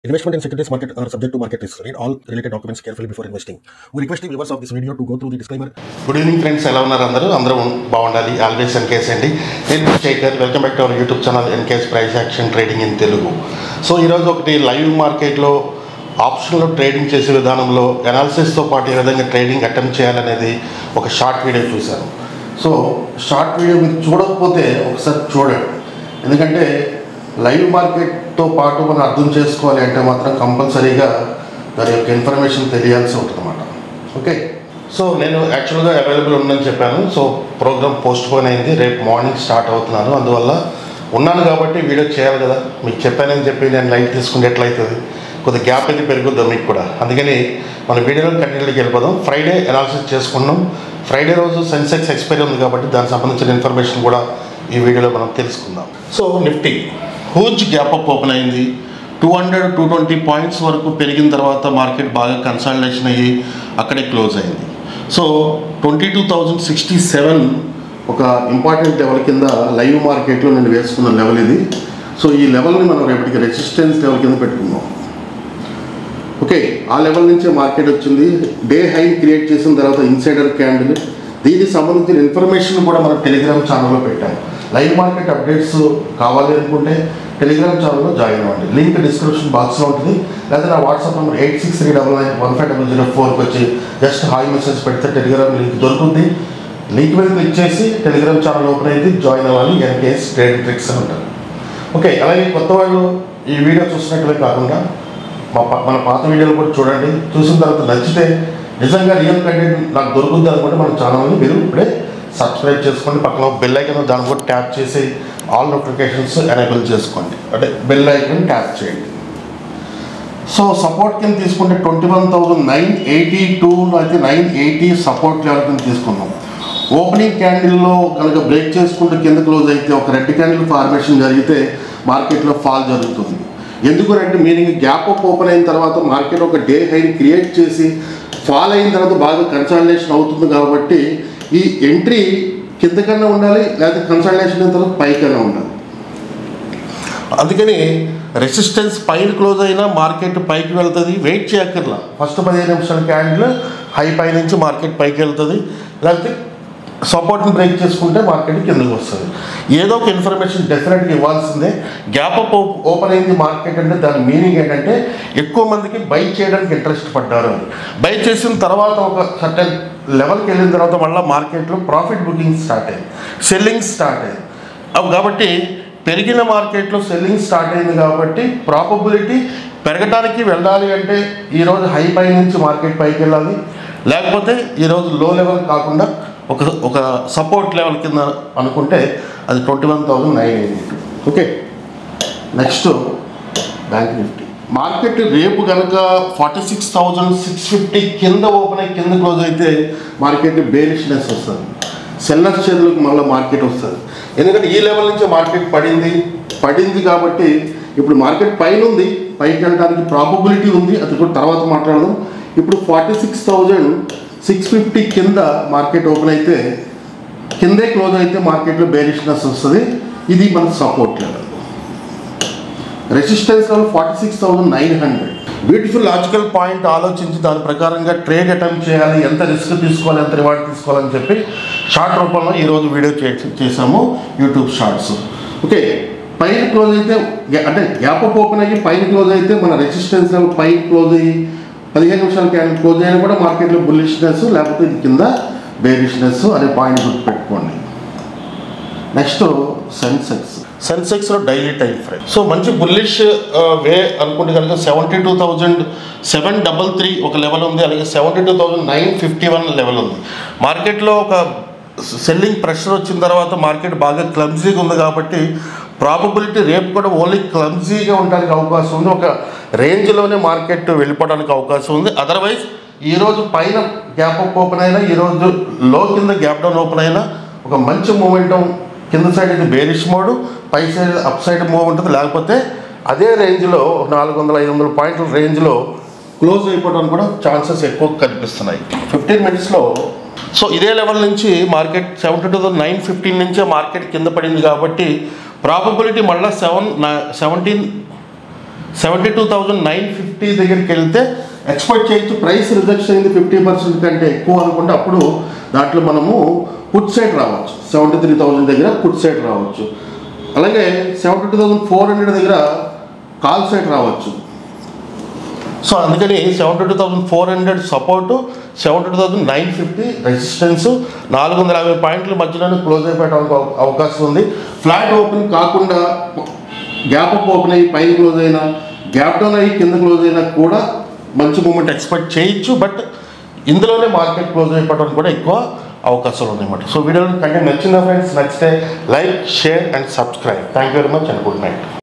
Investment in securities market are subject to market risks. Read all related documents carefully before investing. We request the viewers of this video to go through the disclaimer good evening friends ఎలా ఉన్నారు అందరూ అందరూ బాగుండాలి always NKS అండి నేను మీ Shekhar welcome back to our YouTube channel NKS price action trading in Telugu so ఈరోజు ఒకటి లైవ్ మార్కెట్లో ఆప్షన్లో ట్రేడింగ్ చేసే విధానంలో అనాలిసిస్తో పాటు ఏ విధంగా ట్రేడింగ్ అటెంప్ట్ చేయాలనేది ఒక షార్ట్ వీడియో చూశాను సో షార్ట్ వీడియో మీరు చూడకపోతే ఒకసారి చూడండి ఎందుకంటే లైవ్ మార్కెట్తో పాటు మనం అర్థం చేసుకోవాలి అంటే మాత్రం కంపల్సరీగా దాని యొక్క ఇన్ఫర్మేషన్ తెలియాల్సి ఉంటుందన్నమాట ఓకే సో నేను యాక్చువల్గా అవైలబుల్ ఉందని చెప్పాను సో ప్రోగ్రామ్ పోస్ట్ పోన్ అయింది రేపు మార్నింగ్ స్టార్ట్ అవుతున్నాను అందువల్ల ఉన్నాను కాబట్టి వీడియో చేయాలి కదా మీకు చెప్పానని చెప్పి నేను లైట్ తీసుకుంటే ఎట్లయితుంది కొద్దిగా గ్యాప్ అయితే పెరుగుద్దాం మీకు కూడా అందుకని మన వీడియోలో కంటిన్యూకి వెళ్ళిపోదాం ఫ్రైడే అనాలిసిస్ చేసుకున్నాం ఫ్రైడే రోజు సెన్సెక్స్ ఎక్స్పైరీ ఉంది కాబట్టి దానికి సంబంధించిన ఇన్ఫర్మేషన్ కూడా ఈ వీడియోలో మనం తెలుసుకుందాం so Nifty huge gap up open అయింది two hundred two twenty points వరకు పెరిగిన తర్వాత మార్కెట్ బాగా కన్సల్టేషన్ అయ్యి అక్కడే క్లోజ్ అయింది so twenty two thousand sixty seven ఒక ఇంపార్టెంట్ లెవెల్ కింద లైవ్ మార్కెట్లో నేను వేసుకున్న లెవెల్ ఇది సో ఈ లెవెల్ని మనం రేపటికి రెసిస్టెన్స్ లెవెల్ కింద పెట్టుకుందాం ఓకే ఆ లెవెల్ నుంచే మార్కెట్ వచ్చింది డే హై క్రియేట్ చేసిన తర్వాత ఇన్సైడర్ క్యాండిల్ దీనికి సంబంధించిన ఇన్ఫర్మేషన్ కూడా మనం టెలిగ్రామ్ ఛానల్లో పెట్టాం లైవ్ మార్కెట్ అప్డేట్స్ కావాలి అనుకుంటే టెలిగ్రామ్ ఛానల్లో జాయిన్ అవ్వండి లింక్ డిస్క్రిప్షన్ బాక్స్లో ఉంటుంది లేదా నా WhatsApp number eight six three double nine one five double zero ఫోర్కి వచ్చి జస్ట్ హాయ్ మెసేజ్ పెడితే టెలిగ్రామ్ లింక్ దొరుకుతుంది లింక్ మీద క్లిక్ చేసి టెలిగ్రామ్ ఛానల్ ఓపెన్ అయింది జాయిన్ అవ్వాలి ఎన్కేఎస్ ట్రేడ్ ట్రిక్స్ అని ఉంటారు ఓకే అలాగే కొత్త వాళ్ళు ఈ వీడియో చూసినట్లే కాకుండా మా పా- మన పాత వీడియోలు కూడా చూడండి చూసిన తర్వాత నచ్చితే నిజంగా రియల్ కంటెంట్ నాకు దొరుకుద్ది అనుకుంటే మన ఛానల్ని మీరు ఇప్పుడే సబ్స్క్రైబ్ చేసుకోండి పక్కన బెల్ ఐకన్ దాన్ని కూడా ట్యాప్ చేసి ఆల్ నోటిఫికేషన్స్ ఎనేబుల్ చేసుకోండి అంటే బెల్ ఐకన్ ట్యాప్ చేయండి సో సపోర్ట్ కింద తీసుకుంటే twenty one thousand nine eighty టూలో అయితే నైన్ ఎయిటీ సపోర్ట్ లెవెల్ కింద తీసుకున్నాం ఓపెనింగ్ క్యాండిల్లో కనుక బ్రేక్ చేసుకుంటూ కింద క్లోజ్ అయితే ఒక రెడ్ క్యాండిల్ ఫార్మేషన్ జరిగితే మార్కెట్లో ఫాల్ జరుగుతుంది ఎందుకు అంటే మీనింగ్ గ్యాప్ అప్ ఓపెన్ అయిన తర్వాత మార్కెట్ ఒక డే హైని క్రియేట్ చేసి ఫాల్ అయిన తర్వాత బాగా కన్సల్టేషన్ అవుతుంది కాబట్టి ఈ ఎంట్రీ కిందకన్నా ఉండాలి లేకపోతే కన్సల్టేషన్ అయిన తర్వాత పైకన్నా ఉండాలి అందుకని రెసిస్టెన్స్ పైన క్లోజ్ అయినా మార్కెట్ పైకి వెళ్తుంది వెయిట్ చేయక్కర్లా ఫస్ట్ పదిహేను నిమిషాల క్యాండిల్ హై పై నుంచి మార్కెట్ పైకి వెళ్తుంది లేకపోతే సపోర్ట్ని బ్రేక్ చేసుకుంటే మార్కెట్ కిందకి వస్తుంది ఏదో ఒక ఇన్ఫర్మేషన్ డెఫినెట్గా ఇవ్వాల్సిందే గ్యాప్ అప్ ఓపెన్ అయింది మార్కెట్ అంటే దాని మీనింగ్ ఏంటంటే ఎక్కువ మందికి బై చేయడానికి ఇంట్రెస్ట్ పడ్డారు అని బై చేసిన తర్వాత ఒక సర్టన్ లెవెల్కి వెళ్ళిన తర్వాత మళ్ళీ మార్కెట్లో ప్రాఫిట్ బుకింగ్ స్టార్ట్ అయింది సెల్లింగ్ స్టార్ట్ అయింది అవి కాబట్టి పెరిగిన మార్కెట్లో సెల్లింగ్ స్టార్ట్ అయింది కాబట్టి ప్రాబబిలిటీ పెరగడానికి వెళ్ళాలి అంటే ఈరోజు హై పై నుంచి మార్కెట్ పైకి వెళ్ళాలి లేకపోతే ఈరోజు లో లెవెల్ కాకుండా ఒక ఒక సపోర్ట్ లెవెల్ కింద అనుకుంటే అది twenty one thousand nine eighty okay next bank Nifty market రేపు కనుక forty six thousand six fifty కింద ఓపెన్ అయ్యి కింద క్లోజ్ అయితే మార్కెట్ బేరిష్నెస్ వస్తుంది సెల్లర్స్ చేతులకు మళ్ళీ మార్కెట్ వస్తుంది ఎందుకంటే ఈ లెవెల్ నుంచి మార్కెట్ పడింది పడింది కాబట్టి ఇప్పుడు మార్కెట్ పైన ఉంది పైకి వెళ్ళడానికి ప్రాబబిలిటీ ఉంది అది కూడా తర్వాత మాట్లాడదాం ఇప్పుడు forty six thousand six fifty కింద మార్కెట్ ఓపెన్ అయితే కిందే క్లోజ్ అయితే మార్కెట్లో బేరిష్నెస్ వస్తుంది ఇది మన support level resistance level forty six thousand nine hundred beautiful logical point ఆలోచించి దాని ప్రకారంగా ట్రేడ్ అటెంప్ట్ చేయాలి ఎంత రిస్క్ తీసుకోవాలి ఎంత రివార్డ్ తీసుకోవాలని చెప్పి షార్ట్ రూపంలో ఈరోజు వీడియో చే- చేసాము యూట్యూబ్ షార్ట్స్ ఓకే పైన క్లోజ్ అయితే గ్యా- అంటే గ్యాప్ అప్ ఓపెన్ అయ్యి పైన క్లోజ్ అయితే మన రెసిస్టెన్స్ లెవెల్ పైన క్లోజ్ అయ్యి పదిహేను నిమిషాల క్యాన్ క్లోజ్ అయినా కూడా మార్కెట్లో బుల్లిష్నెస్ లేకపోతే ఇది కింద బేరిష్నెస్ అనే పాయింట్ గుర్తుపెట్టుకోండి నెక్స్ట్ సెన్సెక్స్ సెన్సెక్స్లో డైలీ టైం ఫ్రేమ్ సో మంచి బుల్లిష్ వే అనుకుంటే కనుక seventy two thousand seven double three ఒక లెవెల్ ఉంది అలాగే seventy two thousand nine fifty one level ఉంది మార్కెట్లో ఒక సెల్లింగ్ ప్రెషర్ వచ్చిన తర్వాత మార్కెట్ బాగా క్లమ్జీగా ఉంది కాబట్టి ప్రాబబిలిటీ రేపు కూడా ఓన్లీ క్లమ్జీగా ఉండడానికి అవకాశం ఉంది ఒక రేంజ్లోనే మార్కెట్ వెళ్ళిపోవడానికి అవకాశం ఉంది అదర్వైజ్ ఈరోజు పైన గ్యాప్ అప్ ఓపెన్ అయినా ఈరోజు లో కింద గ్యాప్ డౌన్ ఓపెన్ అయినా ఒక మంచి మూమెంటం కింద సైడ్ ఇది బేరిష్ మోడ్ పై సైడ్ అప్ సైడ్ మూవ్ ఉంటుంది లేకపోతే అదే రేంజ్లో నాలుగు వందల ఐదు వందల పాయింట్ల రేంజ్లో క్లోజ్ అయిపోవడానికి కూడా ఛాన్సెస్ ఎక్కువ కనిపిస్తున్నాయి ఫిఫ్టీన్ మినిట్స్లో సో ఇదే లెవెల్ నుంచి market seventy two thousand nine fifteen నుంచే మార్కెట్ కింద పడింది కాబట్టి ప్రాబబిలిటీ మళ్ళీ seven seventeen seventy two thousand nine fifty దగ్గరికి వెళ్తే ఎక్స్పెక్ట్ చేయొచ్చు ప్రైస్ రిజెక్షన్ అయింది ఫిఫ్టీ పర్సెంట్ కంటే ఎక్కువ అనుకుంటే అప్పుడు దాంట్లో మనము పుట్ సైడ్ రావచ్చు సెవెంటీ త్రీ థౌజండ్ దగ్గర పుట్ సైడ్ రావచ్చు అలాగే seventy two thousand four hundred దగ్గర కాల్ సైడ్ రావచ్చు సో అందుకని seventy two thousand four hundred support seventy two thousand nine fifty resistance నాలుగు వందల యాభై పాయింట్ల మధ్యలోనే క్లోజ్ అయిపోయడానికి అవ- అవకాశం ఉంది ఫ్లాట్ ఓపెన్ కాకుండా గ్యాప్ అప్ ఓపెన్ అయ్యి పైన క్లోజ్ అయినా గ్యాప్ డౌన్ అయ్యి కింద క్లోజ్ అయినా కూడా మంచి మూమెంట్ ఎక్స్పెక్ట్ చేయొచ్చు బట్ ఇందులోనే మార్కెట్ క్లోజ్ అయిపోవడానికి కూడా ఎక్కువ అవకాశాలు ఉన్నాయన్నమాట సో వీడియో కంటెంట్ నచ్చిందా ఫ్రెండ్స్ నచ్చితే like share and subscribe thank you very much and good night